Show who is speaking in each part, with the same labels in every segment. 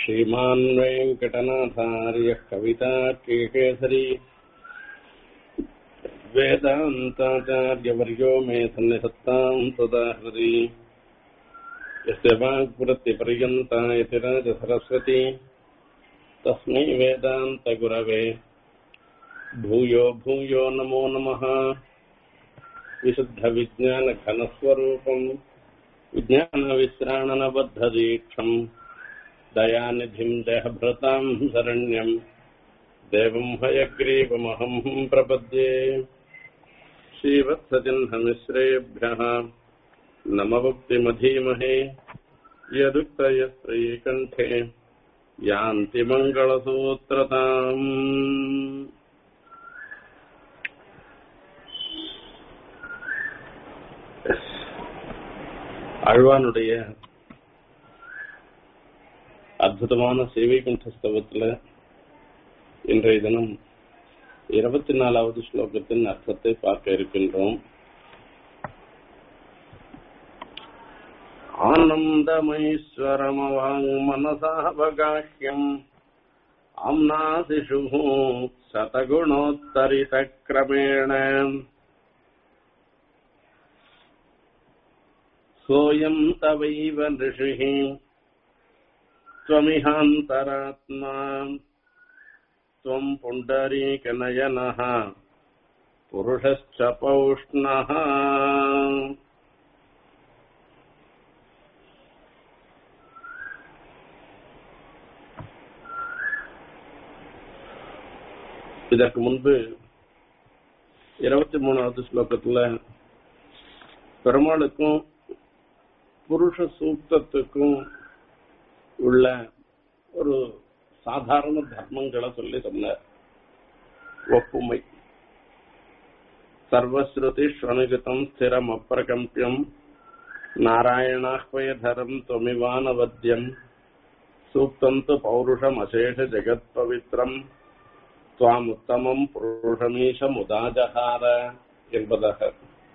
Speaker 1: श्रीमान् वेङ्कटनाथार्यः कवितार्किकेसरी वेदान्ताचार्यवर्यो मे सन्निधत्ताम् सदा हृदि यस्य वाग्वृत्तिपर्यन्ता यतिराजसरस्वती तस्मै वेदान्तगुरवे भूयो भूयो नमो नमः विशुद्धविज्ञानघनस्वरूपम् विज्ञानविश्राणनबद्धदीक्षम् दयानिधिम् देहभृताम् शरण्यम् देवम् हयग्रीवमहम् प्रपद्ये श्रीवत्सचिह्नमिश्रेभ्यः नमभक्तिमधीमहे यदुक्तयस्त्रीकण्ठे यान्ति मङ्गलसूत्रताम् ஆழ்வானுடைய அற்புதமான சேவை கண்டஸ்தவத்தில் இன்றைய தினம் இருபத்தி நாலாவது ஸ்லோகத்தின் அர்த்தத்தை பார்க்க இருக்கின்றோம் ஆனந்தமைஸ்வரமவாங் மனசாவகாஹ்யம் அம்னாதிஷு சதகுணோத்தரிதக்கிரமேண सोऽयम् तवैव ऋषिः त्वमिहान्तरात्मा त्वम् पुण्डरीकनयनः पुरुषश्च पौष्णः இதற்கு முன்பு இருபத்தி மூணாவது ஸ்லோகத்துல பெருமாளுக்கும் புருஷ சூக்தத்துக்கும் உள்ள ஒரு சாதாரண தர்மங்களை சொல்லி சொன்னார் ஒப்புமை சர்வஸ்ருதி ஸ்வனுகிதம் ஸ்திரம் அப்பிரகம்பியம் நாராயணாஹ்வயதரம் தொமிவானவத்தியம் சூக்தம் து பௌருஷம் அசேஷ ஜெகத் பவித்ரம் துவாம் உத்தமம் புருஷமீஷம் உதாஜகார என்பதாக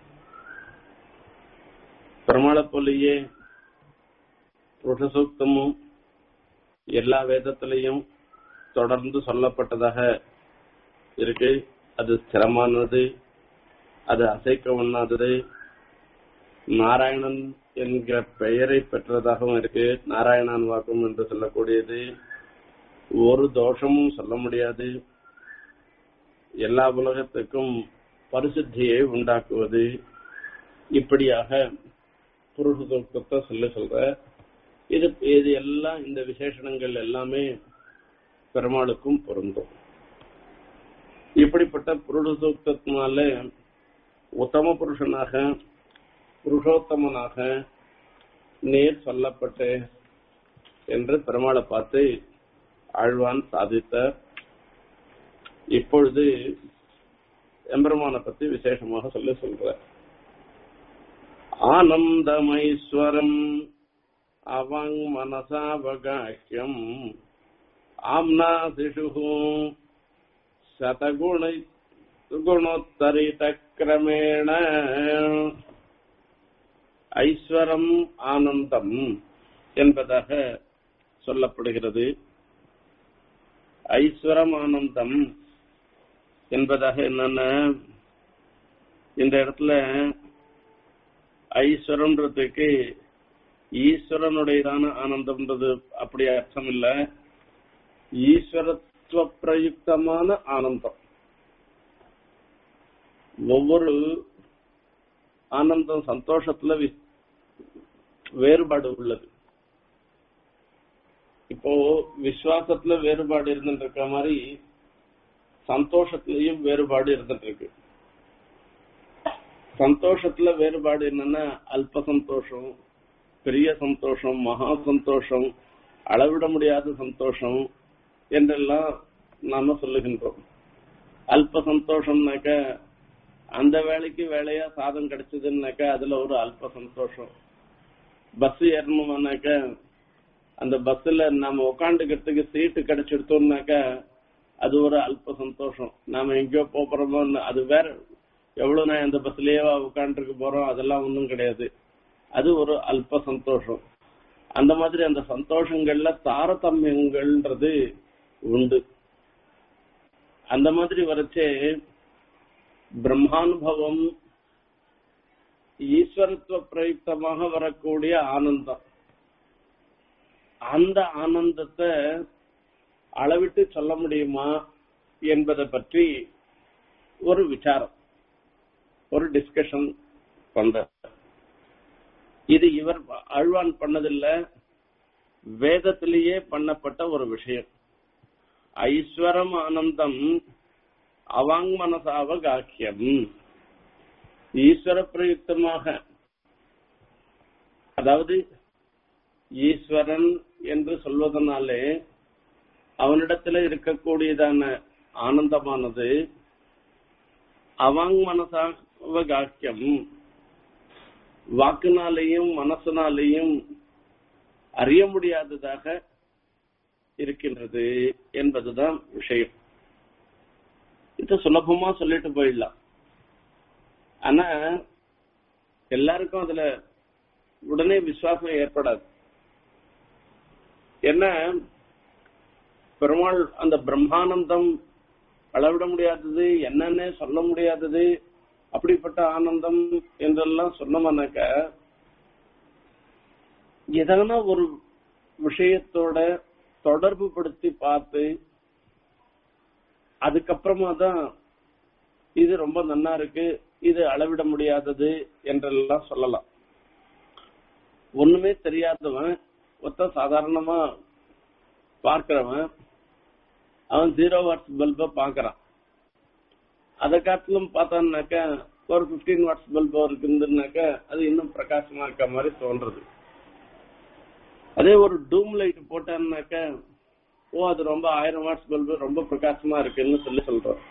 Speaker 1: பெருமாளை போலியே புருஷசூக்தமும் எல்லா வேதத்திலையும் தொடர்ந்து சொல்லப்பட்டதாக இருக்கு அது ஸ்திரமானது அது அசைக்க ஒண்ணாதது நாராயணன் என்கிற பெயரை பெற்றதாகவும் இருக்கு நாராயணன் வாக்கம் என்று சொல்லக்கூடியது ஒரு தோஷமும் சொல்ல முடியாது எல்லா உலகத்துக்கும் பரிசுத்தியை உண்டாக்குவது இப்படியாக புருஷ சூக்தத்தை சொல்ல சொல்ற இது இது எல்லாம் இந்த விசேஷணங்கள் எல்லாமே பெருமாளுக்கும் பொருந்தும் இப்படிப்பட்ட புருஷ சூக்தத்தினால உத்தம புருஷனாக புருஷோத்தமனாக நேர் சொல்லப்பட்ட என்று பெருமாளை பார்த்து ஆழ்வான் சாதித்தார் இப்பொழுது எம்பெருமானை பத்தி விசேஷமாக சொல்ல சொல்றார் ஆனந்தமைஸ்வரம் அவங் மனசாவகாஹ்யம் ஆம்னாதிஷு சதகுண குணோத்தரிதக்கிரமேண ஐஸ்வரம் ஆனந்தம் என்பதாக சொல்லப்படுகிறது ஐஸ்வரம் ஆனந்தம் என்பதாக என்னன்னா இந்த இடத்துல ஐஸ்வரன்றதுக்கு ஈஸ்வரனுடையதான ஆனந்தம்ன்றது அப்படி அர்த்தம் இல்ல ஈஸ்வரத்துவ பிரயுக்தமான ஆனந்தம் ஒவ்வொரு ஆனந்தம் சந்தோஷத்துல வேறுபாடு உள்ளது இப்போ விசுவாசத்துல வேறுபாடு இருந்துட்டு இருக்க மாதிரி சந்தோஷத்திலையும் வேறுபாடு இருந்துட்டு இருக்கு சந்தோஷத்துல வேறுபாடு என்னன்னா அல்ப சந்தோஷம் பெரிய சந்தோஷம் மகா சந்தோஷம் அளவிட முடியாத சந்தோஷம் என்றெல்லாம் நாம சொல்லுகின்றோம் அல்ப சந்தோஷம்னாக்க அந்த வேலைக்கு வேலையா சாதம் கிடைச்சதுன்னாக்க அதுல ஒரு அல்ப சந்தோஷம் பஸ் ஏறணுமானாக்க அந்த பஸ்ல நாம உட்காந்துக்கிறதுக்கு சீட்டு கிடைச்சிடுத்தோம்னாக்க அது ஒரு அல்ப சந்தோஷம் நாம எங்கேயோ போறோமோ அது வேற எவ்வளவு நான் இந்த பஸ்லயே உட்காந்துருக்க போறோம் அதெல்லாம் ஒன்றும் கிடையாது அது ஒரு அல்ப சந்தோஷம் அந்த மாதிரி அந்த சந்தோஷங்கள்ல தாரதமியங்கள்ன்றது உண்டு அந்த மாதிரி வரைச்சே பிரம்மானுபவம் ஈஸ்வரத்துவ பிரயுக்தமாக வரக்கூடிய ஆனந்தம் அந்த ஆனந்தத்தை அளவிட்டு சொல்ல முடியுமா என்பதை பற்றி ஒரு விசாரம் ஒரு டிஸ்கஷன் பண்ற இது இவர் அழ்வான் பண்ணதில்ல வேதத்திலேயே பண்ணப்பட்ட ஒரு விஷயம் ஐஸ்வரம் ஆனந்தம் அவாங் மனசாவ காக்கியம் ஈஸ்வர பிரயுக்தமாக அதாவது ஈஸ்வரன் என்று சொல்வதனாலே அவனிடத்துல இருக்கக்கூடியதான ஆனந்தமானது அவாங் மனசாவ காக்கியம் வாக்குனாலேயும் மனசுனாலேயும் அறிய முடியாததாக இருக்கின்றது என்பதுதான் விஷயம் இது சுலபமா சொல்லிட்டு போயிடலாம் ஆனா எல்லாருக்கும் அதுல உடனே விசுவாசம் ஏற்படாது என்ன பெருமாள் அந்த பிரம்மானந்தம் அளவிட முடியாதது என்னன்னே சொல்ல முடியாதது அப்படிப்பட்ட ஆனந்தம் என்றெல்லாம் சொன்னோம்னாக்க எதனா ஒரு விஷயத்தோட தொடர்பு படுத்தி பார்த்து அதுக்கப்புறமா தான் இது ரொம்ப நன்னா இருக்கு இது அளவிட முடியாதது என்றெல்லாம் சொல்லலாம் ஒண்ணுமே தெரியாதவன் ஒத்த சாதாரணமா பார்க்கிறவன் அவன் ஜீரோ வாட்ஸ் பல்ப பாக்குறான் அதை காட்டிலும் பார்த்தான்னாக்க ஒரு பிப்டீன் வாட்ஸ் பல்ப் இருக்குதுன்னாக்க அது இன்னும் பிரகாசமா இருக்க மாதிரி தோன்றது அதே ஒரு டூம் லைட் போட்டான்னாக்க ஓ அது ரொம்ப ஆயிரம் வாட்ஸ் பல்பு ரொம்ப பிரகாசமா இருக்குன்னு சொல்லி சொல்றோம்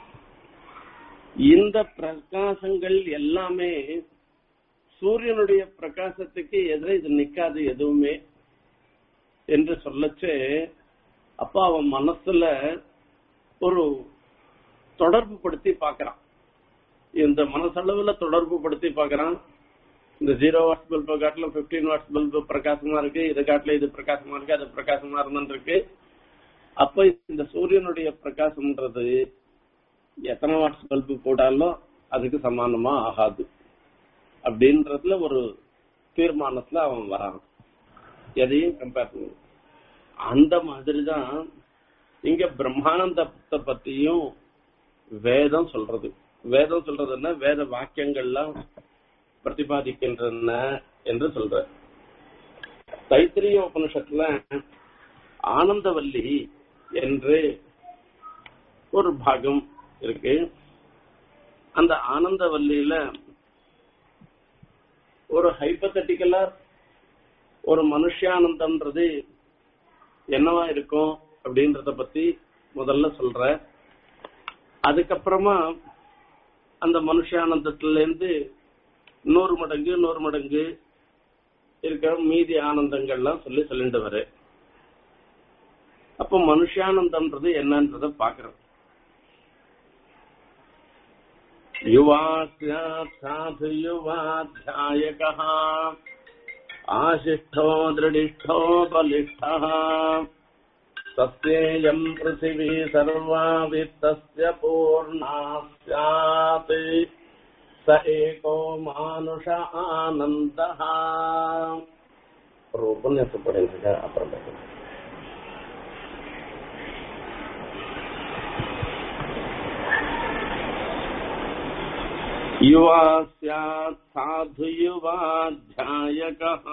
Speaker 1: இந்த பிரகாசங்கள் எல்லாமே சூரியனுடைய பிரகாசத்துக்கு எதிரே இது நிக்காது எதுவுமே என்று சொல்லச்சு அப்ப அவன் மனசுல ஒரு தொடர்பு படுத்தி பாக்குறான் இந்த மனசளவுல தொடர்பு படுத்தி பாக்குறான் இந்த ஜீரோ வாட்ஸ் பல்பை காட்டிலும் பிப்டீன் வாட்ஸ் பல்பு பிரகாசமா இருக்கு இது காட்டில இது பிரகாசமா இருக்கு அது பிரகாசமா இருந்துட்டு இருக்கு அப்ப இந்த சூரியனுடைய பிரகாசம்ன்றது எத்தனை வாட்ஸ் பல்பு போட்டாலும் அதுக்கு சமானமா ஆகாது அப்படின்றதுல ஒரு தீர்மானத்துல அவன் வரான் எதையும் கம்பேர் பண்ணி அந்த மாதிரிதான் இங்க பிரம்மானந்தத்தை பத்தியும் வேதம் சொல்றது வேதம் சொல்றதுன்னா வேத வாக்கியங்கள்லாம் பிரதிபாதிக்கின்றன என்று சொல்ற தைத்திரிய உபனிஷத்துல ஆனந்தவல்லி என்று ஒரு பாகம் இருக்கு அந்த ஆனந்தவல்லியில ஒரு ஹைப்பத்தட்டிக்கலா ஒரு மனுஷானந்தம்ன்றது என்னவா இருக்கும் அப்படின்றத பத்தி முதல்ல சொல்ற அதுக்கப்புறமா அந்த மனுஷானந்தத்துல இருந்து நூறு மடங்கு நூறு மடங்கு இருக்கிற மீதி ஆனந்தங்கள்லாம் சொல்லி சொல்லிட்டு வர அப்ப மனுஷானந்தம்ன்றது என்னன்றத பாக்குறோம் युवा स्यात् साधु युवाध्यायकः आशिष्ठो दृढिष्ठो बलिष्ठः तस्येयम् पृथिवी सर्वा वित्तस्य पूर्णा स्यात् स एको मानुष आनन्दः ஒரு உபன்யாசம் படிங்க அப்புறம் பேசுறேன் युवा स्यात् साधु युवाध्यायकः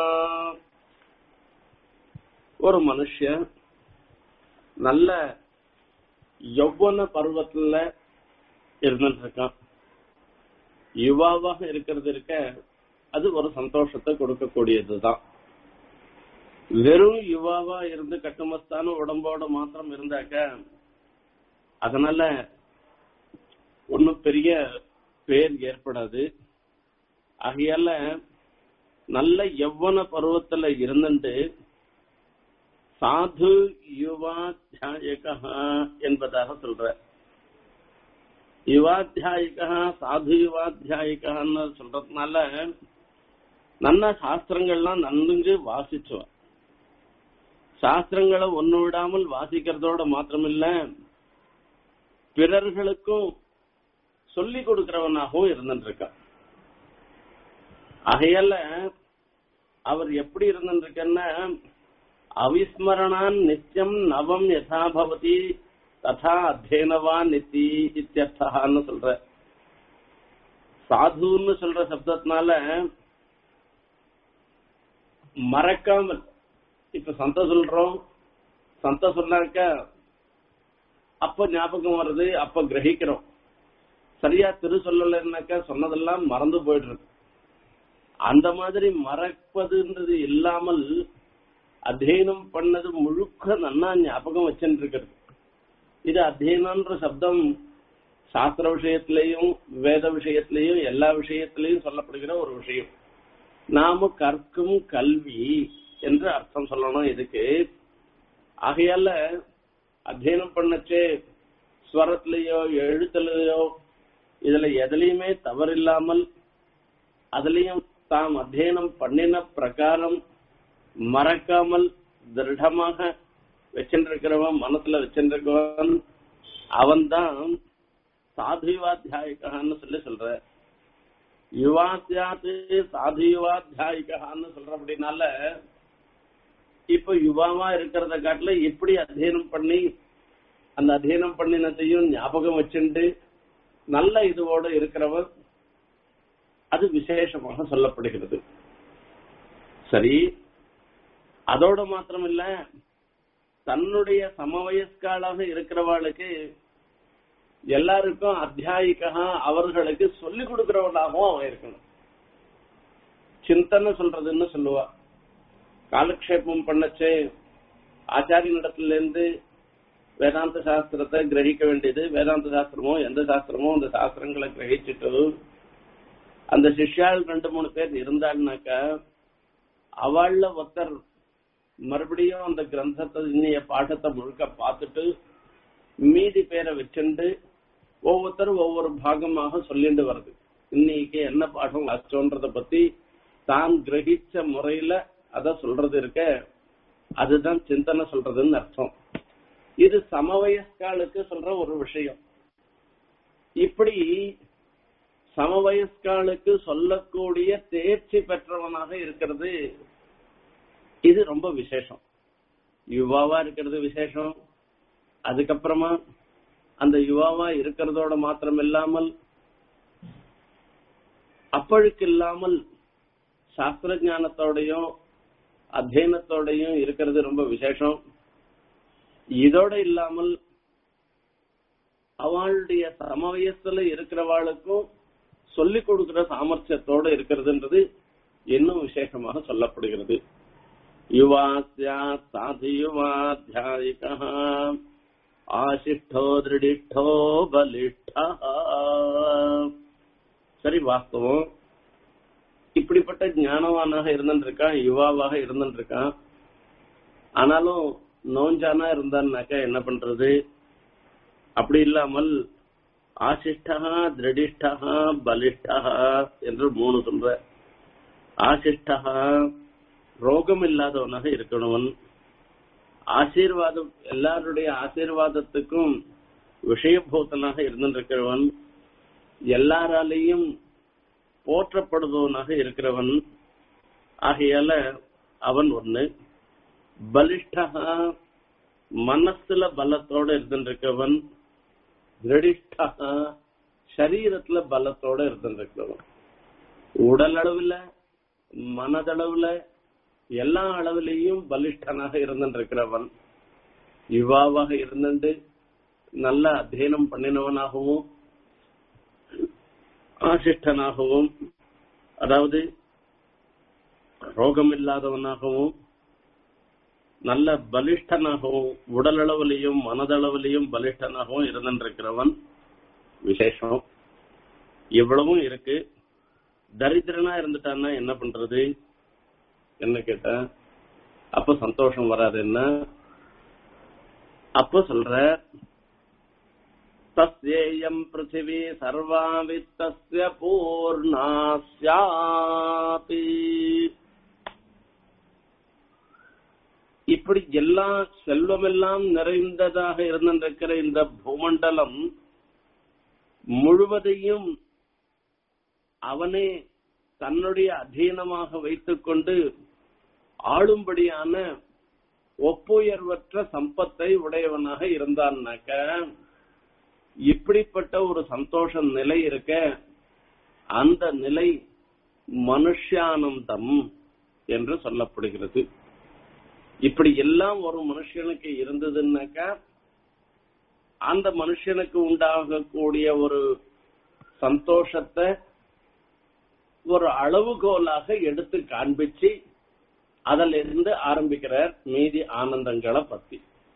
Speaker 1: ஒரு மனுஷன் நல்ல யௌவன பருவத்துல இருந்துட்டு இருக்கான் யுவாவாக இருக்கிறது இருக்க அது ஒரு சந்தோஷத்தை கொடுக்கக்கூடியதுதான் வெறும் யுவாவா இருந்து கட்டுமஸ்தான உடம்போட மாத்திரம் இருந்தாக்க அதனால ஒன்னும் பெரிய பேர் ஏற்படாது ஆகையால நல்ல யவ்வன பருவத்துல இருந்துட்டு சாது யுவாத்தியாயகா என்பதாக சொல்ற யுவாத்தியாயிகா சாது யுவாத்தியாயிகான்னு சொல்றதுனால நல்ல சாஸ்திரங்கள்லாம் நன்கு வாசிச்சுவன் சாஸ்திரங்களை ஒண்ணு விடாமல் வாசிக்கிறதோட மாத்திரமில்ல பிறர்களுக்கும் சொல்லி கொடுக்கிறவனாகவும் இருந்துருக்கான் ஆகையால அவர் எப்படி இருந்துருக்கன்னா அவிஸ்மரணான் நித்தியம் நவம் யதா பவதி ததா அத்தியனவா நித்தி இத்தியர்த்தான்னு சொல்ற சாதுன்னு சொல்ற சப்தத்தினால மறக்காமல் இப்ப சந்த சொல்றோம் சந்த சொன்னாக்க அப்ப ஞாபகம் வருது அப்ப கிரகிக்கிறோம் சரியா திரு சொல்லலைன்னாக்கா சொன்னதெல்லாம் மறந்து போயிடுறது அந்த மாதிரி மறப்பதுன்றது இல்லாமல் அத்தியனம் பண்ணது முழுக்க நன்னா ஞாபகம் வச்சுட்டு இருக்கிறது இது அத்தியனம்ன்ற சப்தம் சாஸ்திர விஷயத்திலையும் வேத விஷயத்திலையும் எல்லா விஷயத்திலையும் சொல்லப்படுகிற ஒரு விஷயம் நாம கற்கும் கல்வி என்று அர்த்தம் சொல்லணும் இதுக்கு ஆகையால அத்தியனம் பண்ணச்சே ஸ்வரத்திலேயோ எழுத்துலயோ இதுல எதுலயுமே தவறில்லாமல் அதுலயும் தாம் அத்தியனம் பண்ணின பிரகாரம் மறக்காமல் திருடமாக வச்சிருக்கிறவன் மனசுல வச்சிருக்கிறவன் அவன்தான் சாதுவாத்தியாயிகான்னு சொல்லி சொல்ற யுவாத்தியாத்து சாது யுவாத்தியாயிகான்னு சொல்ற அப்படின்னால இப்ப யுவாவா இருக்கிறத காட்டுல எப்படி அத்தியனம் பண்ணி அந்த அத்தியனம் பண்ணினதையும் ஞாபகம் வச்சுண்டு நல்ல இதுவோட இருக்கிறவர் அது விசேஷமாக சொல்லப்படுகிறது சரி அதோட மாத்திரம் இல்ல தன்னுடைய சமவயஸ்காலாக இருக்கிறவாளுக்கு எல்லாருக்கும் அத்தியாயிக்கா அவர்களுக்கு சொல்லிக் கொடுக்கிறவளாகவும் அவன் இருக்கணும் சிந்தனை சொல்றதுன்னு சொல்லுவா காலக்ஷேபம் பண்ணச்சே ஆச்சாரியனிடத்துல இருந்து வேதாந்த சாஸ்திரத்தை கிரகிக்க வேண்டியது வேதாந்த சாஸ்திரமோ எந்த சாஸ்திரமோ அந்த சாஸ்திரங்களை கிரகிச்சுட்டு அந்த சிஷ்யால் ரெண்டு மூணு பேர் இருந்தாள்னாக்கா அவள்ல ஒருத்தர் மறுபடியும் அந்த கிரந்தத்தை இன்னைய பாடத்தை முழுக்க பார்த்துட்டு மீதி பேரை வச்சுண்டு ஒவ்வொருத்தரும் ஒவ்வொரு பாகமாக சொல்லிட்டு வருது இன்னைக்கு என்ன பாடம் அச்சோன்றத பத்தி தான் கிரகிச்ச முறையில அத சொல்றது இருக்க அதுதான் சிந்தனை சொல்றதுன்னு அர்த்தம் இது சமவயஸ்காலுக்கு சொல்ற ஒரு விஷயம் இப்படி சமவயஸ்காலுக்கு சொல்லக்கூடிய தேர்ச்சி பெற்றவனாக இருக்கிறது இது ரொம்ப விசேஷம் யுவாவா இருக்கிறது விசேஷம் அதுக்கப்புறமா அந்த யுவாவா இருக்கிறதோட மாத்திரம் இல்லாமல் அப்பழுக்கு இல்லாமல் சாஸ்திர ஞானத்தோடையும் அத்தியனத்தோடையும் இருக்கிறது ரொம்ப விசேஷம் இதோட இல்லாமல் அவளுடைய சமவயசுல இருக்கிறவாளுக்கும் சொல்லிக் கொடுக்கிற சாமர்த்தியத்தோட இருக்கிறதுன்றது இன்னும் விசேஷமாக சொல்லப்படுகிறது யுவா சியாத் சாது யுவாத்தியாயிகா ஆசிஷ்டோ திருடிஷ்டோ பலிஷ்டா சரி வாஸ்தவம் இப்படிப்பட்ட ஞானவானாக இருந்துருக்கான் யுவாவாக இருந்துருக்கான் ஆனாலும் நோஞ்சானா இருந்தான்னாக்கா என்ன பண்றது அப்படி இல்லாமல் ஆசிஷ்டா திருடிஷ்டா பலிஷ்டா என்று மூணு சொல்ற ஆசிஷ்டா ரோகம் இல்லாதவனாக இருக்கணுவன் ஆசீர்வாதம் எல்லாருடைய ஆசீர்வாதத்துக்கும் விஷயபூத்தனாக இருந்திருக்கிறவன் எல்லாராலையும் போற்றப்படுபவனாக இருக்கிறவன் ஆகையால அவன் ஒண்ணு பலிஷ்டா மனசுல பலத்தோட இருந்திருக்கவன் திருடிஷ்டா சரீரத்துல பலத்தோட இருந்திருக்கிறவன் உடல் அளவுல மனதளவுல எல்லா அளவிலையும் பலிஷ்டனாக இருந்திருக்கிறவன் யுவாவாக இருந்துட்டு நல்ல அத்தியனம் பண்ணினவனாகவும் ஆசிஷ்டனாகவும் அதாவது ரோகம் இல்லாதவனாகவும் நல்ல பலிஷ்டனாகவும் உடல் அளவிலையும் மனதளவிலையும் பலிஷ்டனாகவும் இருந்திருக்கிறவன் விசேஷம் இவ்வளவும் இருக்கு தரித்திரனா இருந்துட்டான்னா என்ன பண்றது என்ன கேட்டா அப்ப சந்தோஷம் வராது என்ன அப்ப சொல்ற தஸ்யேயம் பிருத்திவி சர்வா வித்தஸ்ய பூர்ணா ஸ்யாத் இப்படி எல்லா செல்வமெல்லாம் நிறைந்ததாக இருந்திருக்கிற இந்த பூமண்டலம் முழுவதையும் அவனே தன்னுடைய அதீனமாக வைத்துக்கொண்டு ஆளும்படியான ஒப்புயர்வற்ற சம்பத்தை உடையவனாக இருந்தான்னாக்க இப்படிப்பட்ட ஒரு சந்தோஷ நிலை இருக்க அந்த நிலை மனுஷானந்தம் என்று சொல்லப்படுகிறது இப்படி எல்லாம் ஒரு மனுஷனுக்கு இருந்ததுன்னாக்கா அந்த மனுஷனுக்கு உண்டாகக்கூடிய ஒரு சந்தோஷத்தை ஒரு அளவுகோலாக எடுத்து காண்பிச்சு அதில் இருந்து ஆரம்பிக்கிறார் மீதி ஆனந்தங்களை பத்தி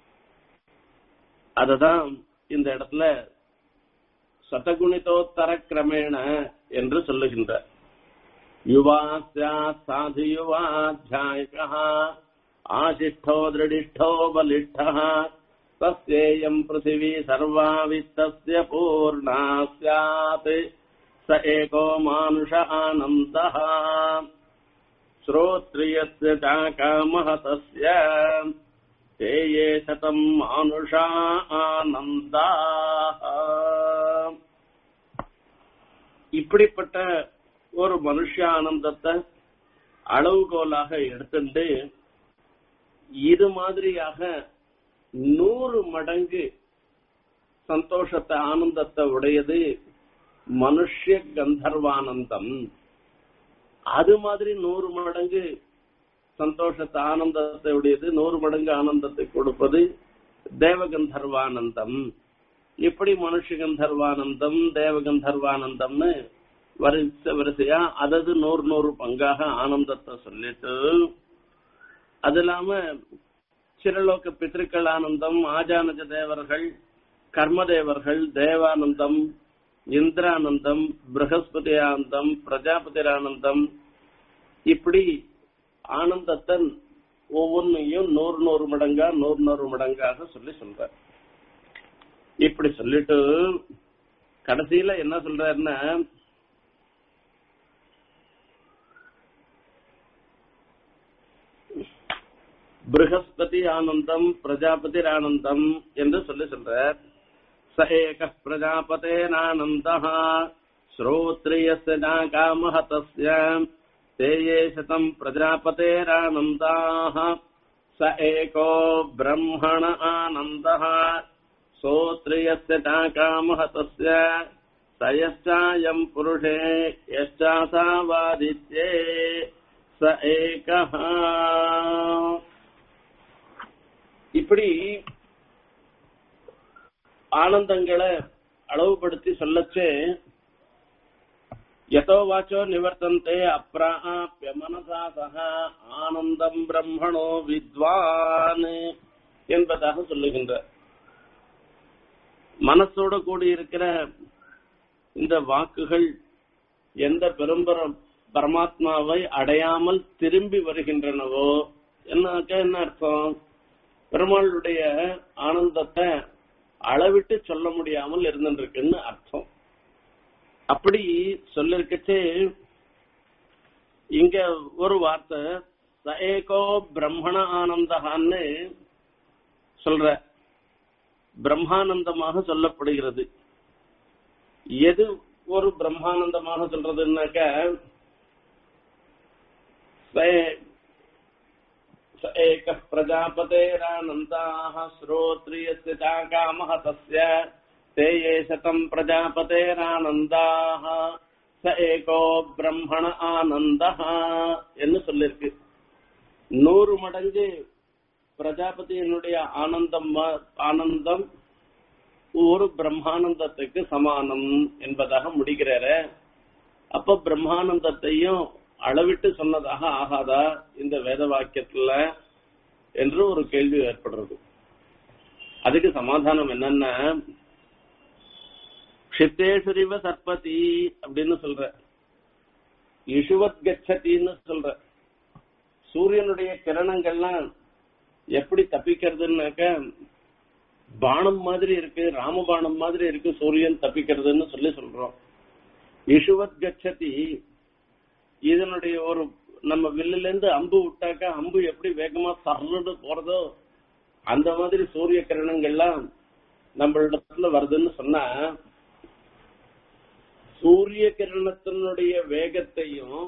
Speaker 1: அததான் இந்த இடத்துல சதகுணிதோத்தர கிரமேண என்று சொல்லுகின்றார் யுவா சாத் சாது யுவாத்தியாயகா ஆசிஷ்டோ திருடிஷ்டோ பலிஷ்டः तस्येयम् पृथिवी सर्वा वित्तस्य पूर्णा स्यात् स एको मानुष आनन्दः श्रोत्रियस्य चाकामः तस्य ते ये शतम् मानुषा ஆனந்தாः இப்படிப்பட்ட ஒரு மனுஷ ஆனந்தத்தை அளவுகோலாக எடுத்துட்டு இது மாதிரியாக நூறு மடங்கு சந்தோஷத்தை ஆனந்தத்தை உடையது மனுஷ கந்தர்வானந்தம் அது மாதிரி நூறு மடங்கு சந்தோஷத்தை ஆனந்தத்தை உடையது நூறு மடங்கு ஆனந்தத்தை கொடுப்பது தேவகந்தர்வானந்தம் இப்படி மனுஷ கந்தர்வானந்தம் தேவகந்தர்வானந்தம்னு வரிசை வரிசையா அதது நூறு நூறு பங்காக ஆனந்தத்தை சொல்லிட்டு அது இல்லாம சிறலோக பித்திருக்கள் ஆனந்தம் ஆஜானஜ தேவர்கள் கர்மதேவர்கள் தேவானந்தம் இந்திரானந்தம் பிரகஸ்பதி ஆனந்தம் பிரஜாபதி ஆனந்தம் இப்படி ஆனந்தத்தை ஒவ்வொன்னையும் நூறு நூறு மடங்கா நூறு நூறு மடங்காக சொல்லி சொல்ற இப்படி சொல்லிட்டு கடைசியில என்ன சொல்றாருன்னா பிருகஸ்பதி ஆனந்தம் பிரஜாபதி ஆனந்தம் என்று சொல்லி சொல்றார் ச ஏக பிரஜாபதேனானந்த ஸ்ரோத்ரியஸ்ய காமஹ தஸ்ய ते ये शतम् प्रजापतेरानन्दाः स एको ब्रह्मण आनन्दः सोत्रियस्य चाकामः तस्य स यश्चायम् पुरुषे यश्चासावादित्ये स एकः இப்படி ஆனந்தங்களை அளவுபடுத்தி சொல்லச்சே யதோ வாச்சோ நிவர்த்தந்தே அப்பிராபிய மனசா சக ஆனந்தம் பிரம்மணோ வித்வான் என்பதாக சொல்லுகின்ற மனசோட கூடி இருக்கிற இந்த வாக்குகள் எந்த பெரும்பரம் பரமாத்மாவை அடையாமல் திரும்பி வருகின்றனவோ என்னாக்க என்ன அர்த்தம் பெருமாளுடைய ஆனந்தத்தை அளவிட்டு சொல்ல முடியாமல் இருந்துருக்குன்னு அர்த்தம் அப்படி சொல்லிருக்கச்சே இங்க ஒரு வார்த்தை சஏகோ பிரம்மண ஆனந்தகான்னு சொல்ற பிரம்மானந்தமாக சொல்லப்படுகிறது எது ஒரு பிரம்மானந்தமாக சொல்றதுன்னாக்க एक प्रजापतेरानन्दाः श्रोत्रियस्य चाकामः तस्य ते ये शतम् பிரஜாபதேரானந்தாः ச ஏகோ பிரம்மண ஆனந்தः என்று சொல்லிருக்கு நூறு மடங்கு பிரஜாபதியினுடைய ஆனந்தம் ஆனந்தம் ஒரு பிரம்மானந்தத்துக்கு சமானம் என்பதாக முடிக்கிறாரு அப்ப பிரம்மானந்தத்தையும் அளவிட்டு சொன்னதாக ஆகாதா இந்த வேத வாக்கியத்துல என்று ஒரு கேள்வி ஏற்படுறது அதுக்கு சமாதானம் என்னன்னா க்ஷித்தேஸ்வரிவ சர்பதி அப்படின்னு சொல்ற இஷுவத் கச்சத்தின்னு சொல்ற சூரியனுடைய கிரணங்கள்லாம் எப்படி தப்பிக்கிறதுனாக்க பானம் மாதிரி இருக்கு ராமபானம் மாதிரி இருக்கு சூரியன் தப்பிக்கிறதுன்னு சொல்லி சொல்றோம் இஷுவத் கச்சதி இதனுடைய ஒரு நம்ம வில்லுல இருந்து அம்பு விட்டாக்கா அம்பு எப்படி வேகமா சர்றது போறதோ அந்த மாதிரி சூரிய கிரணங்கள்லாம் நம்மளிடத்துல வருதுன்னு சொன்னா சூரிய கிரணத்தினுடைய வேகத்தையும்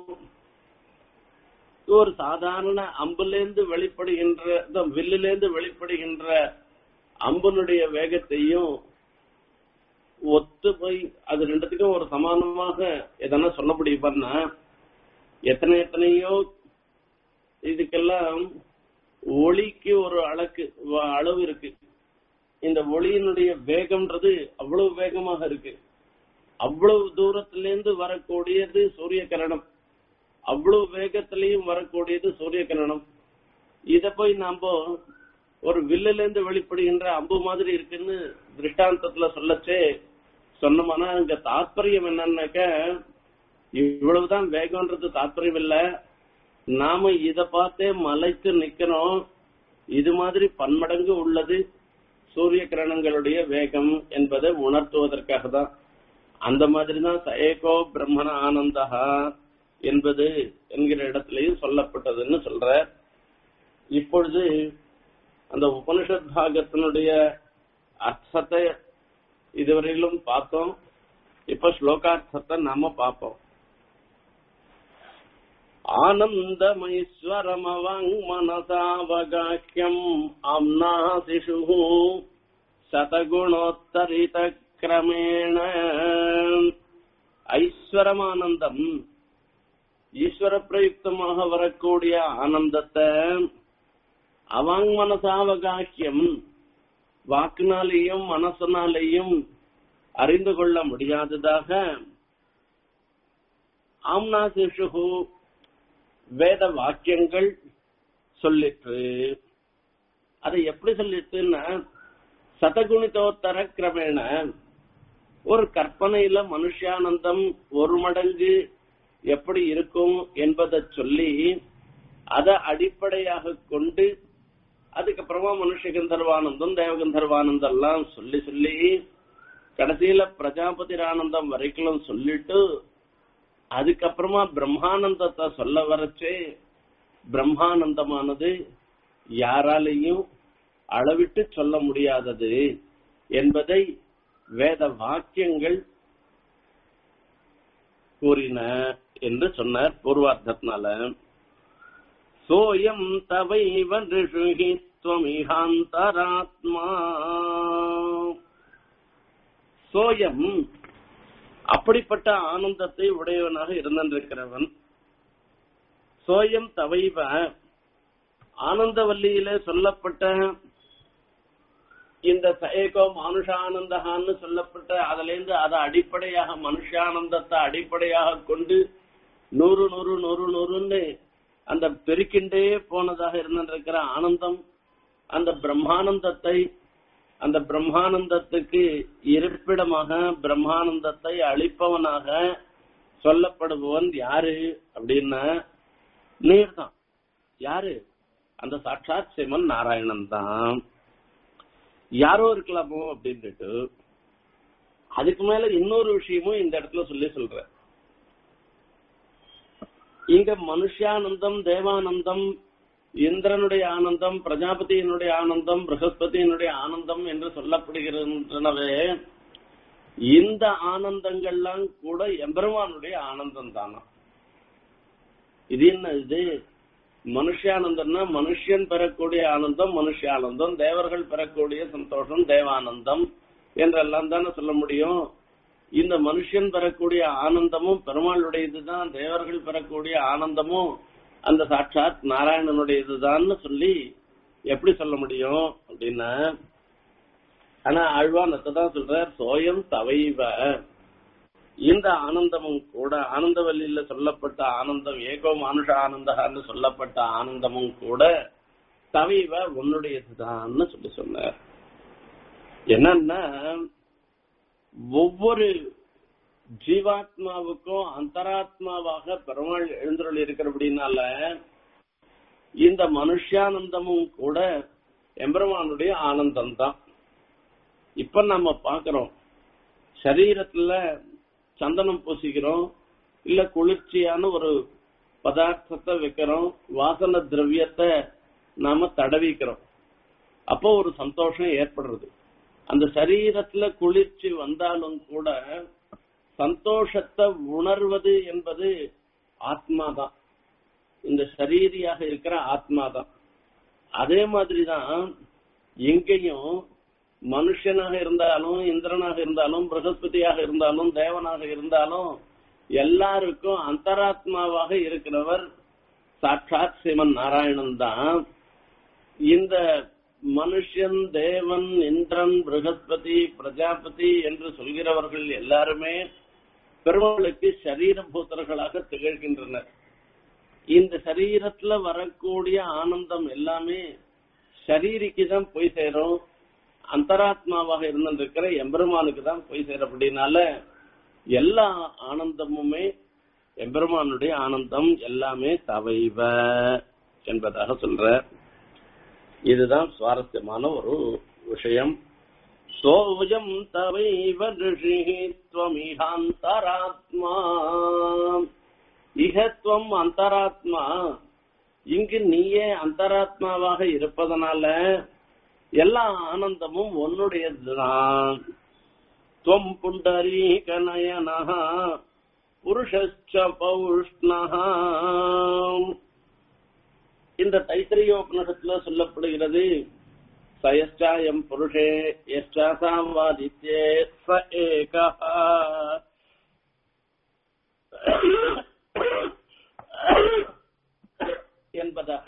Speaker 1: ஒரு சாதாரண அம்புலேருந்து வெளிப்படுகின்ற வில்லிலேருந்து வெளிப்படுகின்ற அம்புனுடைய வேகத்தையும் ஒத்து போய் அது ரெண்டுத்துக்கும் ஒரு சமானமாக எதனா சொல்ல முடியுமான்னா எத்தனை எத்தனையோ இதுக்கெல்லாம் ஒளிக்கு ஒரு அளக்கு அளவு இருக்கு இந்த ஒளியினுடைய வேகம்ன்றது அவ்வளவு வேகமாக இருக்கு அவ்வளவு தூரத்திலேருந்து வரக்கூடியது சூரிய கிரணம் அவ்வளவு வேகத்திலையும் வரக்கூடியது சூரிய கிரணம் இத போய் நாம ஒரு வில்லுல இருந்து வெளிப்படுகின்ற அம்பு மாதிரி இருக்குன்னு திருஷ்டாந்தத்துல சொல்லச்சே சொன்னோம்னா இங்க தாற்பயம் என்னன்னாக்க இவ்வளவுதான் வேகம்ன்றது தாற்பயம் இல்ல நாம இத பார்த்தே மலைத்து நிக்கணும் இது மாதிரி பன்மடங்கு உள்ளது சூரிய கிரணங்களுடைய வேகம் என்பதை உணர்த்துவதற்காக தான் அந்த மாதிரி தான் சயகோ பிரம்மண ஆனந்தா என்பது என்கிற இடத்திலையும் சொல்லப்பட்டதுன்னு சொல்ற இப்பொழுது அந்த உபனிஷத் பாகத்தினுடைய அர்த்தத்தை இதுவரையிலும் பார்த்தோம் இப்ப ஸ்லோகார்த்தத்தை நாம பார்ப்போம் ஆனந்தமைஸ்வரமவங் மனசாவகாக்கியம் அம்னாசிஷு சதகுணோத்தரித கிரமேண ஐஸ்வரமானந்தம் ஈஸ்வர பிரயுக்தமாக வரக்கூடிய ஆனந்தத்தை அவாங் மனசாவகாக்கியம் வாக்குனாலேயும் மனசனாலேயும் அறிந்து கொள்ள முடியாததாக ஆம்னா சிஷு வேத வாக்கியங்கள் சொல்லிற்று அதை எப்படி சொல்லிட்டுன்னா சதகுணிதோத்தர கிரமேண ஒரு கற்பனையில மனுஷானந்தம் ஒரு மடங்கு எப்படி இருக்கும் என்பதை சொல்லி அதை அடிப்படையாக கொண்டு அதுக்கப்புறமா மனுஷ கந்தர்வானந்தம் தேவகந்தர்வானந்தம் எல்லாம் சொல்லி சொல்லி கடைசியில பிரஜாபதி ஆனந்தம் வரைக்கும் சொல்லிட்டு அதுக்கப்புறமா பிரம்மானந்தத்தை சொல்ல வரச்சே பிரம்மானந்தமானது யாராலையும் அளவிட்டு சொல்ல முடியாதது என்பதை வேத வாக்கியங்கள் கூறின என்று சொன்னார் பூர்வார்த்தத்தினால சோயம் தவைவ ரிஷுகி துவமிகாந்தராத்மா சோயம் அப்படிப்பட்ட ஆனந்தத்தை உடையவனாக இருந்திருக்கிறவன் சோயம் தவைவ ஆனந்தவல்லியிலே சொல்லப்பட்ட இந்த சயகோ மனுஷானந்தகான்னு சொல்லப்பட்ட அதுல இருந்து அதை அடிப்படையாக மனுஷானந்தத்தை அடிப்படையாக கொண்டு நூறு நூறு நூறு நூறுன்னு அந்த பெருக்கின்றே போனதாக இருந்திருக்கிற ஆனந்தம் அந்த பிரம்மானந்தத்தை அந்த பிரம்மானந்தத்துக்கு இருப்பிடமாக பிரம்மானந்தத்தை அளிப்பவனாக சொல்லப்படுபவன் யாரு அப்படின்னா நீர் தான் யாரு அந்த சாட்சாத் சிவன் நாராயணன் தான் யாரோ இருக்கலாமோ அப்படின்ட்டு அதுக்கு மேல இன்னொரு விஷயமும் இந்த இடத்துல சொல்லி சொல்ற இங்க மனுஷானந்தம் தேவானந்தம் இந்திரனுடைய ஆனந்தம் பிரஜாபதியினுடைய ஆனந்தம் பிரகஸ்பதியினுடைய ஆனந்தம் என்று சொல்லப்படுகின்றனவே இந்த ஆனந்தங்கள்லாம் கூட எம்பெருமானுடைய ஆனந்தம் தானா இது என்ன இது மனுஷானந்தம்னா மனுஷன் பெறக்கூடிய ஆனந்தம் மனுஷானந்தம் தேவர்கள் பெறக்கூடிய சந்தோஷம் தேவானந்தம் என்றெல்லாம் தானே சொல்ல முடியும் இந்த மனுஷன் பெறக்கூடிய ஆனந்தமும் பெருமாளுடையதுதான் தேவர்கள் பெறக்கூடிய ஆனந்தமும் அந்த சாட்சாத் நாராயணனுடையதுதான்னு சொல்லி எப்படி சொல்ல முடியும் அப்படின்னா ஆனா ஆழ்வானத்தை தான் சொல்றார் சோயம் தவைவ இந்த ஆனந்தமும் கூட ஆனந்தவல்லியில சொல்லப்பட்ட ஆனந்தம் ஏகோ மானுஷ ஆனந்தகான்னு சொல்லப்பட்ட ஆனந்தமும் கூட தவைவ உன்னுடையதுதான்னு சொல்லி சொன்னார் என்னன்னா ஒவ்வொரு ஜீவாத்மாவுக்கும் அந்தராத்மாவாக பெருமாள் எழுந்தருள் இருக்கிறபடினால இந்த மனுஷானந்தமும் கூட எம்பெருமானுடைய ஆனந்தம் தான் இப்ப நம்ம பாக்குறோம் சரீரத்துல சந்தனம் பூசிக்கிறோம் இல்ல குளிர்ச்சியான ஒரு பதார்த்தத்தை வைக்கிறோம் வாசன திரவியத்தை நாம தடவிக்கிறோம் அப்போ ஒரு சந்தோஷம் ஏற்படுறது அந்த சரீரத்துல குளிர்ச்சி வந்தாலும் கூட சந்தோஷத்தை உணர்வது என்பது ஆத்மாதான் இந்த சரீரியாக இருக்கிற ஆத்மாதான் அதே மாதிரிதான் எங்கேயும் மனுஷனாக இருந்தாலும் இந்திரனாக இருந்தாலும் பிரகஸ்பதியாக இருந்தாலும் தேவனாக இருந்தாலும் எல்லாருக்கும் அந்தராத்மாவாக இருக்கிறவர் சாட்சாத் சிவன் நாராயணன் தான் இந்த மனுஷன் தேவன் இந்திரன் பிரகஸ்பதி பிரஜாபதி என்று சொல்கிறவர்கள் எல்லாருமே பெருமாளுக்கு சரீரபூத்தர்களாக திகழ்கின்றனர் இந்த சரீரத்துல வரக்கூடிய ஆனந்தம் எல்லாமே சரீரிக்கு தான் போய் சேரும் அந்தராத்மாவாக இருந்திருக்கிற எம்பெருமானுக்கு தான் போய் சேரும் அப்படின்னால எல்லா ஆனந்தமுமே எம்பெருமானுடைய ஆனந்தம் எல்லாமே தவைவ என்பதாக சொல்ற இதுதான் சுவாரஸ்யமான ஒரு விஷயம் சோஜம் தவைவ ரிஷி துவமிகாந்தராத்மா இகத்துவம் அந்தராத்மா இங்கு நீயே அந்தராத்மாவாக இருப்பதனால எல்லா ஆனந்தமும் உன்னுடையதுதான் துவம் புண்டரீகநயனா புருஷச்ச பௌஷ்ணஹா இந்த தைத்திரியோபனிஷத்துல சொல்லப்படுகிறது சயச்சாயம் புருஷே யச்சாசாவாதித்யே ச ஏகா என்பதாக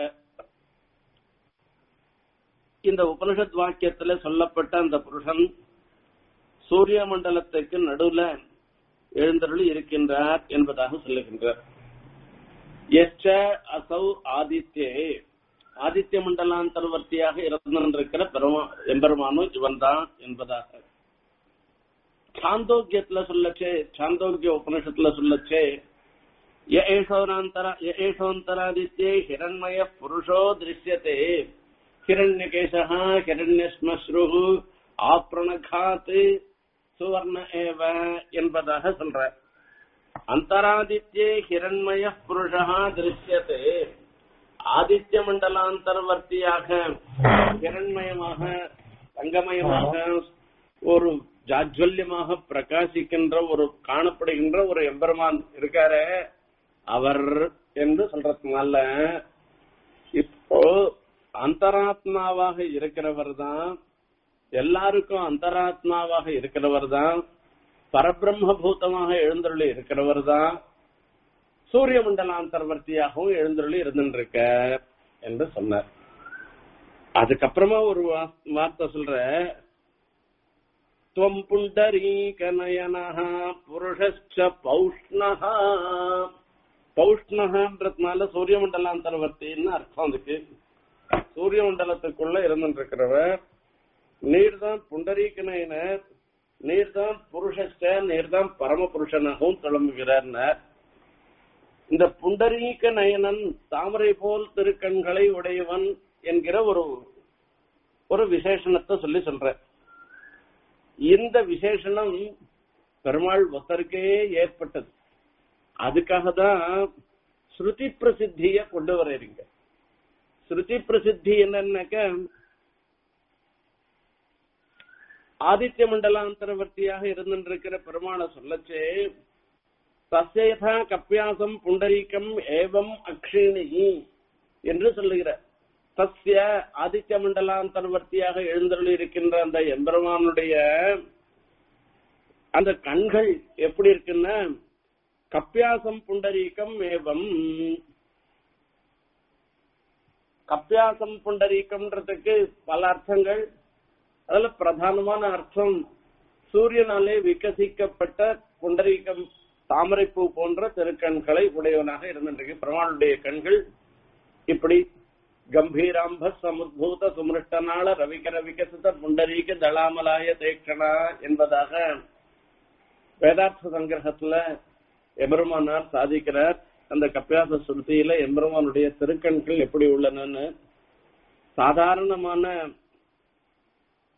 Speaker 1: இந்த உபனிஷத் வாக்கியத்துல சொல்லப்பட்ட அந்த புருஷன் சூரிய மண்டலத்துக்கு நடுவுல எழுந்தருளி இருக்கின்றார் என்பதாக சொல்லுகின்றார் எச்ச அசௌ ஆதித்யே ஆதித்ய மண்டலாந்தர்வர்த்தியாக இருந்திருக்கிற பெருமா எம்பெருமானும் இவன் தான் என்பதாக சாந்தோக்கியத்துல சொல்லச்சே சாந்தோக்கிய உபனிஷத்துல சொல்லச்சே ய ஏஷோனாந்தர ய ஏஷோந்தராதித்யே ஹிரண்மய புருஷோ திருஷ்யத்தே ஹிரண்யகேசः ஹிரண்யஸ்மஸ்ருः ஆப்ரணகாத் சுவர்ண ஏவ என்பதாக சொல்ற அந்தராதித்யே ஹிரண்மய புருஷா திருஷ்யத்தே ஆதித்ய மண்டலாந்தர்வர்த்தியாக ஹிரண்மயமாக தங்கமயமாக ஒரு ஜாஜ்வல்யமாக பிரகாசிக்கின்ற ஒரு காணப்படுகின்ற ஒரு எம்பெருமான் இருக்காரே அவர் என்று சொல்றதுனால இப்போ அந்தராத்மாவாக இருக்கிறவர் தான் எல்லாருக்கும் அந்தராத்மாவாக இருக்கிறவர் தான் பரபிரம்ம பூதமாக எழுந்தருளி இருக்கிறவர் தான் சூரிய மண்டலாந்தர்வர்த்தியாகவும் எழுந்தருளி இருந்துருக்க என்று சொன்னார் அதுக்கப்புறமா ஒரு வா- வார்த்தை சொல்ற துவம் புண்டரீகநயனஹ புருஷச்ச பௌஷ்ணஹா பௌஷ்ணஹன்றதுனால சூரிய மண்டலாந்தர்வர்த்தின்னு அர்த்தம் அதுக்கு சூரிய மண்டலத்துக்குள்ள இருந்துருக்கிறவர் நீர்தான் புண்டரீகநயனர் நீர்தான் புருஷஸ்ட நீர்தான் பரம புருஷனாகவும் கிளம்புகிறார்னார் இந்த புண்டரீக நயனன் தாமரை போல் திருக்கண்களை உடையவன் என்கிற ஒரு ஒரு விசேஷணத்தை சொல்லி சொல்ற இந்த விசேஷணம் பெருமாள் ஒத்தருக்கே ஏற்பட்டது அதுக்காக தான் ஸ்ருதி பிரசித்திய கொண்டு வர்றீங்க ஸ்ருதி பிரசித்தி என்னன்னாக்க ஆதித்ய மண்டலாந்தரவர்த்தியாக இருந்திருக்கிற பெருமாளை சொல்லச்சே தசேதா கப்பியாசம் புண்டரீகம் ஏவம் அக்ஷிணி என்று சொல்லுகிற தஸ்ய ஆதித்ய மண்டலாந்தர்வர்த்தியாக எழுந்தருளி இருக்கின்ற அந்த எம்பெருமானுடைய அந்த கண்கள் எப்படி இருக்குன்னா கப்பியாசம் புண்டரீகம் ஏவம் கப்பியாசம் புண்டரீகம்ன்றதுக்கு பல அர்த்தங்கள் அதுல பிரதானமான அர்த்தம் சூரியனாலே விகசிக்கப்பட்ட புண்டரீகம் தாமரைப்பூ போன்ற திருக்கண்களை உடையவனாக இருந்திருக்கு பெருமாளுடைய கண்கள் இப்படி கம்பீராம்ப சமுத்பூத சுமிருஷ்டனால ரவிகர விகசித புண்டரீக தளாமலாய தேக்ஷணா என்பதாக வேதார்த்த சங்கிரகத்துல எபெருமானார் சாதிக்கிறார் அந்த கப்பியாச சுருத்தியில எம்பெருமானுடைய திருக்கண்கள் எப்படி உள்ளனன்னு சாதாரணமான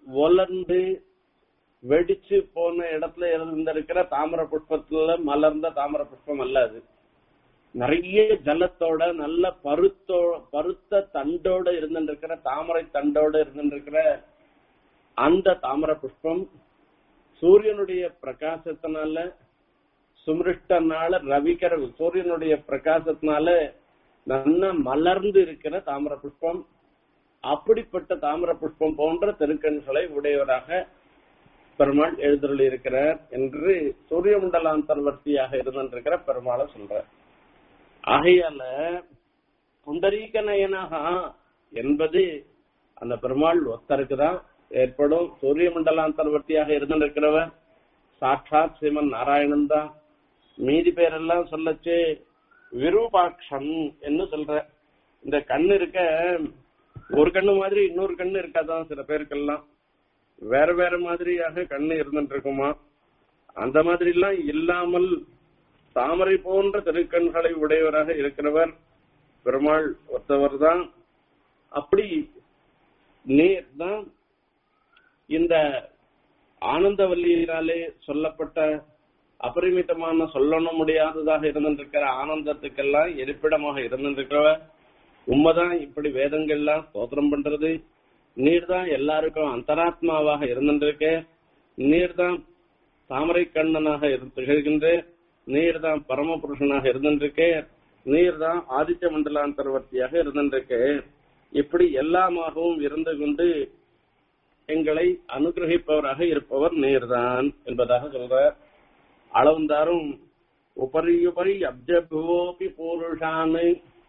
Speaker 1: ஒலர்ந்து வெடிச்சு போன இடத்துல இருந்திருக்கிற தாமர புஷ்பத்துல மலர்ந்த தாமர புஷ்பம் அல்ல அது நிறைய ஜலத்தோட நல்ல பருத்தோ பருத்த தண்டோட இருந்துருக்கிற தாமரை தண்டோட இருந்துருக்கிற அந்த தாமர புஷ்பம் சூரியனுடைய பிரகாசத்தினால சுமிருஷ்டனால ரவிகர சூரியனுடைய பிரகாசத்தினால நல்லா மலர்ந்து இருக்கிற தாமர புஷ்பம் அப்படிப்பட்ட தாமர புஷ்பம் போன்ற திருக்கண்களை உடையவராக பெருமாள் எழுந்தருளி இருக்கிறார் என்று சூரிய மண்டலாந்தர்வர்த்தியாக இருந்திருக்கிற பெருமாளை சொல்றார் ஆகையால புண்டரீக நயனகா என்பது அந்த பெருமாள் ஒத்தருக்குதான் ஏற்படும் சூரிய மண்டலாந்தர்வர்த்தியாக இருந்திருக்கிறவர் சாட்சாத் ஸ்ரீமன் நாராயணன் தான் மீதி பேரெல்லாம் சொல்லச்சு விரூபாட்சம் என்று சொல்ற இந்த கண்ணு இருக்க ஒரு கண்ணு மாதிரி இன்னொரு கண்ணு இருக்காதான் சில பேருக்கெல்லாம் வேற வேற மாதிரியாக கண்ணு இருந்துட்டு இருக்குமா அந்த மாதிரி எல்லாம் இல்லாமல் தாமரை போன்ற திருக்கண்களை உடையவராக இருக்கிறவர் பெருமாள் ஒருத்தவர் தான் அப்படி நீர் தான் இந்த ஆனந்தவல்லியினாலே சொல்லப்பட்ட அபரிமிதமான சொல்லணும் முடியாததாக இருந்திருக்கிற ஆனந்தத்துக்கெல்லாம் இருப்பிடமாக இருந்திருக்கிறவர் உண்மைதான் இப்படி வேதங்கள்லாம் ஸ்தோத்திரம் பண்றது நீர் தான் எல்லாருக்கும் அந்தராத்மாவாக இருந்திருக்க நீர் தான் தாமரை கண்ணனாக திகழ்கின்ற நீர் தான் பரமபுருஷனாக இருந்திருக்க நீர் தான் ஆதித்ய மண்டலாந்தர்வர்த்தியாக இருந்திருக்க இப்படி எல்லாமாகவும் இருந்து கொண்டு எங்களை அனுகிரகிப்பவராக இருப்பவர் நீர்தான் என்பதாக சொல்றார் அளவந்தாரும் உபரியுபரி அப்ஜபுவோபி பூருஷான்னு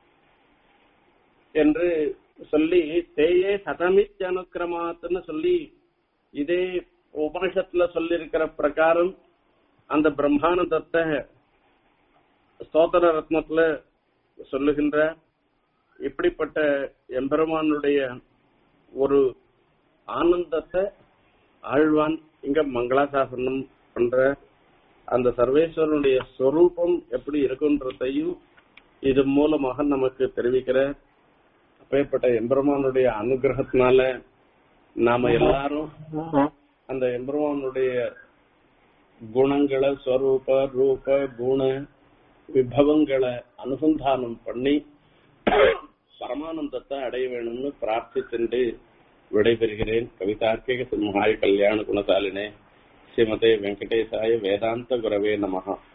Speaker 1: என்று சொல்லி தேயே சதமித் அனுக்கிரமாத்துன்னு சொல்லி இதே உபனிஷத்துல சொல்லி இருக்கிற பிரகாரம் அந்த பிரம்மானந்தத்தை ஸ்தோத்திர ரத்னத்துல சொல்லுகின்ற இப்படிப்பட்ட எம்பெருமானுடைய ஒரு ஆனந்தத்தை ஆழ்வான் இங்க மங்களாசாசனம் பண்ற அந்த சர்வேஸ்வரனுடைய ஸ்வரூபம் எப்படி இருக்குன்றதையும் இது மூலமாக நமக்கு தெரிவிக்கிற அப்பேற்பட்ட எம்பெருமானுடைய அனுகிரகத்தினால நாம எல்லாரும் அந்த எம்பெருமானுடைய குணங்களை ஸ்வரூப ரூப குண விபவங்களை அனுசந்தானம் பண்ணி பரமானந்தத்தை அடைய வேணும்னு பிரார்த்திச்சுட்டு விடைபெறுகிறேன் கவிதார்க்கிக சிம்ஹாய கல்யாண குணசாலினே ஸ்ரீமதே வெங்கடேசாய வேதாந்த குரவே நமகா